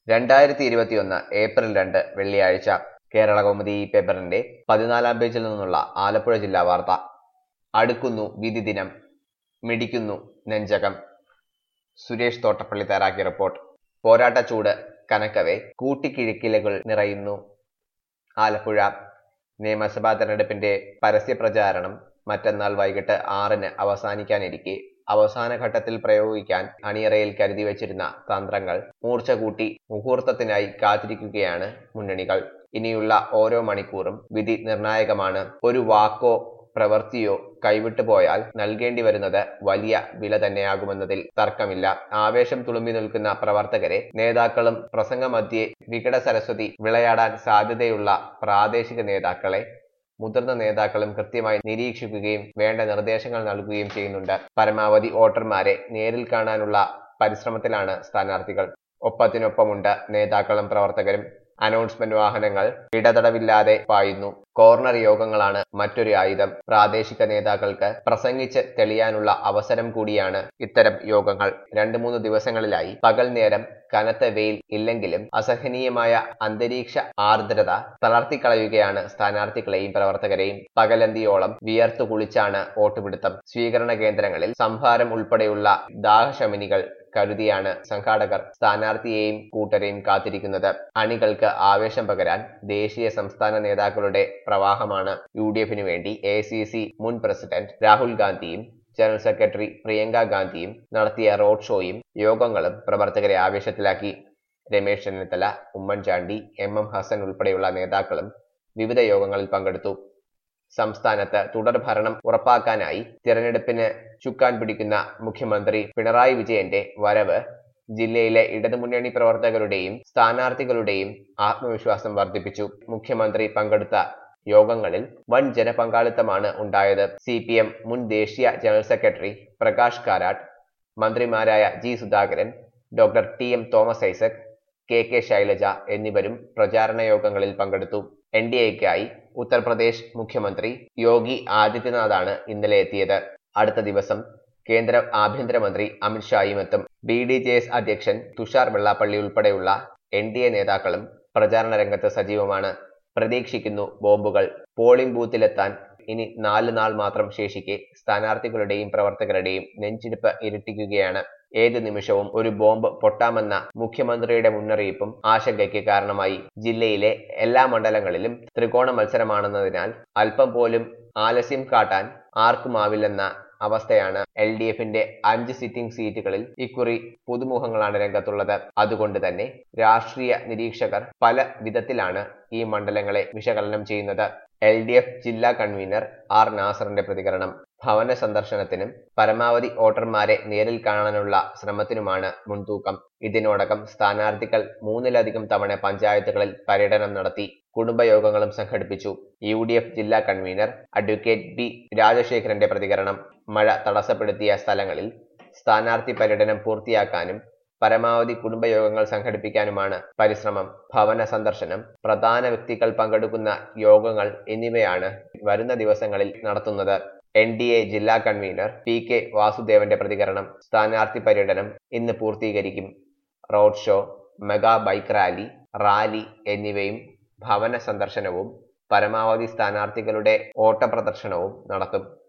രണ്ടായിരത്തി ഇരുപത്തിയൊന്ന് ഏപ്രിൽ രണ്ട് വെള്ളിയാഴ്ച കേരള കൗമുദി ഈ പേപ്പറിന്റെ പതിനാലാം പേജിൽ നിന്നുള്ള ആലപ്പുഴ ജില്ലാ വാർത്ത അടുക്കുന്നു വിധി ദിനം മിടിക്കുന്നു നെഞ്ചകം സുരേഷ് തോട്ടപ്പള്ളി തയ്യാറാക്കിയ റിപ്പോർട്ട് പോരാട്ട ചൂട് കനക്കവേ കൂട്ടിക്കിഴിക്കിലകൾ നിറയുന്നു ആലപ്പുഴ നിയമസഭാ തെരഞ്ഞെടുപ്പിന്റെ പരസ്യ പ്രചാരണം മറ്റന്നാൾ വൈകിട്ട് ആറിന് അവസാനിക്കാനിരിക്കെ അവസാന ഘട്ടത്തിൽ പ്രയോഗിക്കാൻ അണിയറയിൽ കരുതി വച്ചിരുന്ന തന്ത്രങ്ങൾ മൂർച്ച കൂട്ടി മുഹൂർത്തത്തിനായി കാത്തിരിക്കുകയാണ് മുന്നണികൾ ഇനിയുള്ള ഓരോ മണിക്കൂറും വിധി നിർണായകമാണ് ഒരു വാക്കോ പ്രവൃത്തിയോ കൈവിട്ടു പോയാൽ നൽകേണ്ടി വരുന്നത് വലിയ വില തന്നെയാകുമെന്നതിൽ തർക്കമില്ല ആവേശം തുളുമ്പി നിൽക്കുന്ന പ്രവർത്തകരെ നേതാക്കളും പ്രസംഗമധ്യേ വികട സരസ്വതി വിളയാടാൻ സാധ്യതയുള്ള പ്രാദേശിക നേതാക്കളെ മുതിർന്ന നേതാക്കളും കൃത്യമായി നിരീക്ഷിക്കുകയും വേണ്ട നിർദ്ദേശങ്ങൾ നൽകുകയും ചെയ്യുന്നുണ്ട് പരമാവധി വോട്ടർമാരെ നേരിൽ കാണാനുള്ള പരിശ്രമത്തിലാണ് സ്ഥാനാർത്ഥികൾ ഒപ്പത്തിനൊപ്പമുണ്ട് നേതാക്കളും പ്രവർത്തകരും അനൗൺസ്മെന്റ് വാഹനങ്ങൾ ഇടതടവില്ലാതെ പായുന്നു കോർണർ യോഗങ്ങളാണ് മറ്റൊരു ആയുധം പ്രാദേശിക നേതാക്കൾക്ക് പ്രസംഗിച്ച് തെളിയാനുള്ള അവസരം കൂടിയാണ് ഇത്തരം യോഗങ്ങൾ രണ്ടു മൂന്ന് ദിവസങ്ങളിലായി പകൽ നേരം കനത്ത വെയിൽ ഇല്ലെങ്കിലും അസഹനീയമായ അന്തരീക്ഷ ആർദ്രത തളർത്തിക്കളയുകയാണ് സ്ഥാനാർത്ഥികളെയും പ്രവർത്തകരെയും പകലന്തിയോളം വിയർത്തു കുളിച്ചാണ് വോട്ടുപിടുത്തം സ്വീകരണ കേന്ദ്രങ്ങളിൽ സംഭാരം ഉൾപ്പെടെയുള്ള ദാഹശമനികൾ കരുതിയാണ് സംഘാടകർ സ്ഥാനാർത്ഥിയെയും കൂട്ടരെയും കാത്തിരിക്കുന്നത് അണികൾക്ക് ആവേശം പകരാൻ ദേശീയ സംസ്ഥാന നേതാക്കളുടെ പ്രവാഹമാണ് യു ഡി എഫിനു വേണ്ടി എ സി സി മുൻ പ്രസിഡന്റ് രാഹുൽ ഗാന്ധിയും ജനറൽ സെക്രട്ടറി പ്രിയങ്ക ഗാന്ധിയും നടത്തിയ റോഡ് ഷോയും യോഗങ്ങളും പ്രവർത്തകരെ ആവേശത്തിലാക്കി രമേശ് ചെന്നിത്തല ഉമ്മൻചാണ്ടി എം എം ഹസൻ ഉൾപ്പെടെയുള്ള നേതാക്കളും വിവിധ യോഗങ്ങളിൽ പങ്കെടുത്തു സംസ്ഥാനത്ത് തുടർ ഭരണം ഉറപ്പാക്കാനായി തിരഞ്ഞെടുപ്പിന് ചുക്കാൻ പിടിക്കുന്ന മുഖ്യമന്ത്രി പിണറായി വിജയന്റെ വരവ് ജില്ലയിലെ ഇടതുമുന്നണി പ്രവർത്തകരുടെയും സ്ഥാനാർത്ഥികളുടെയും ആത്മവിശ്വാസം വർദ്ധിപ്പിച്ചു മുഖ്യമന്ത്രി പങ്കെടുത്ത യോഗങ്ങളിൽ വൻ ജനപങ്കാളിത്തമാണ് ഉണ്ടായത് സി പി എം മുൻ ദേശീയ ജനറൽ സെക്രട്ടറി പ്രകാശ് കാരാട്ട് മന്ത്രിമാരായ G Sudhakaran doctor T M Thomas Isaac K K Shailaja എന്നിവരും പ്രചാരണ യോഗങ്ങളിൽ പങ്കെടുത്തു എൻ ഡി എക്കായി ഉത്തർപ്രദേശ് മുഖ്യമന്ത്രി യോഗി ആദിത്യനാഥാണ് ഇന്നലെ എത്തിയത് അടുത്ത ദിവസം കേന്ദ്ര ആഭ്യന്തരമന്ത്രി അമിത്ഷായും എത്തും ബി ഡി ജെ എസ് അധ്യക്ഷൻ തുഷാർ വെള്ളാപ്പള്ളി ഉൾപ്പെടെയുള്ള എൻ ഡി എ നേതാക്കളും പ്രചാരണ രംഗത്ത് സജീവമാണ് പ്രതീക്ഷിക്കുന്നു ബോംബുകൾ പോളിംഗ് ബൂത്തിലെത്താൻ ഇനി നാല് നാൾ മാത്രം ശേഷിക്കെ സ്ഥാനാർത്ഥികളുടെയും പ്രവർത്തകരുടെയും നെഞ്ചിടിപ്പ് ഇരട്ടിക്കുകയാണ് ഏത് നിമിഷവും ഒരു ബോംബ് പൊട്ടാമെന്ന മുഖ്യമന്ത്രിയുടെ മുന്നറിയിപ്പും ആശങ്കയ്ക്ക് കാരണമായി ജില്ലയിലെ എല്ലാ മണ്ഡലങ്ങളിലും ത്രികോണ മത്സരമാണെന്നതിനാൽ അല്പം പോലും ആലസ്യം കാട്ടാൻ ആർക്കുമാവില്ലെന്ന അവസ്ഥയാണ് എൽ ഡി എഫിന്റെ അഞ്ച് സിറ്റിംഗ് സീറ്റുകളിൽ ഇക്കുറി പുതുമുഖങ്ങളാണ് രംഗത്തുള്ളത് അതുകൊണ്ട് തന്നെ രാഷ്ട്രീയ നിരീക്ഷകർ പല വിധത്തിലാണ് ഈ മണ്ഡലങ്ങളെ വിശകലനം ചെയ്യുന്നത് എൽ ഡി എഫ് ജില്ലാ കൺവീനർ ആർ നാസറിന്റെ പ്രതികരണം ഭവന സന്ദർശനത്തിനും പരമാവധി വോട്ടർമാരെ നേരിൽ കാണാനുള്ള ശ്രമത്തിനുമാണ് മുൻതൂക്കം ഇതിനോടകം സ്ഥാനാർത്ഥികൾ മൂന്നിലധികം തവണ പഞ്ചായത്തുകളിൽ പര്യടനം നടത്തി കുടുംബയോഗങ്ങളും സംഘടിപ്പിച്ചു യു ഡി എഫ് ജില്ലാ കൺവീനർ അഡ്വക്കേറ്റ് ബി രാജശേഖരന്റെ പ്രതികരണം മഴ തടസ്സപ്പെടുത്തിയ സ്ഥലങ്ങളിൽ സ്ഥാനാർത്ഥി പര്യടനം പൂർത്തിയാക്കാനും പരമാവധി കുടുംബയോഗങ്ങൾ സംഘടിപ്പിക്കാനുമാണ് പരിശ്രമം ഭവന സന്ദർശനം പ്രധാന വ്യക്തികൾ പങ്കെടുക്കുന്ന യോഗങ്ങൾ എന്നിവയാണ് വരുന്ന ദിവസങ്ങളിൽ നടത്തുന്നത് എൻ ഡി എ ജില്ലാ കൺവീനർ പി കെ വാസുദേവന്റെ പ്രതികരണം സ്ഥാനാർത്ഥി പര്യടനം ഇന്ന് പൂർത്തീകരിക്കും road show mega bike rally rally എന്നിവയും ഭവന സന്ദർശനവും പരമാവധി സ്ഥാനാർത്ഥികളുടെ ഓട്ടപ്രദർശനവും നടത്തും